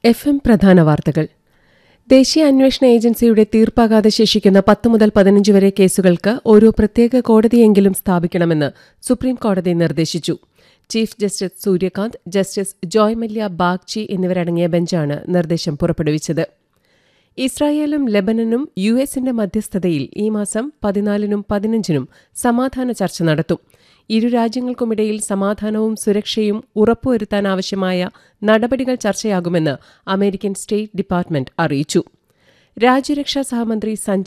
F M പ്രധാന വാർത്തകൾ ദേശീയ അന്വേഷണ ഏജൻസിയുടെ തീർപ്പാകാതെ ശേഷിക്കുന്ന പത്ത് മുതൽ പതിനഞ്ച് വരെ കേസുകൾക്ക് ഓരോ പ്രത്യേക കോടതിയെങ്കിലും സ്ഥാപിക്കണമെന്ന് സുപ്രീം കോടതി നിർദ്ദേശിച്ചു chief justice Surya Kant justice Joymalya Bagchi എന്നിവരടങ്ങിയ ബെഞ്ചാണ് നിർദ്ദേശം പുറപ്പെടുവിച്ചത് ഇസ്രായേലും ലെബനനും യു എസിന്റെ മധ്യസ്ഥതയിൽ ഈ മാസം പതിനാലിനും പതിനഞ്ചിനും സമാധാന ചർച്ച നടത്തും ഇരു രാജ്യങ്ങൾക്കുമിടയിൽ സമാധാനവും സുരക്ഷയും ഉറപ്പുവരുത്താനാവശ്യമായ നടപടികൾ ചർച്ചയാകുമെന്ന് അമേരിക്കൻ സ്റ്റേറ്റ് ഡിപ്പാർട്ട്മെന്റ് അറിയിച്ചു രാജ്യരക്ഷാ സഹമന്ത്രി സഞ്ജയ്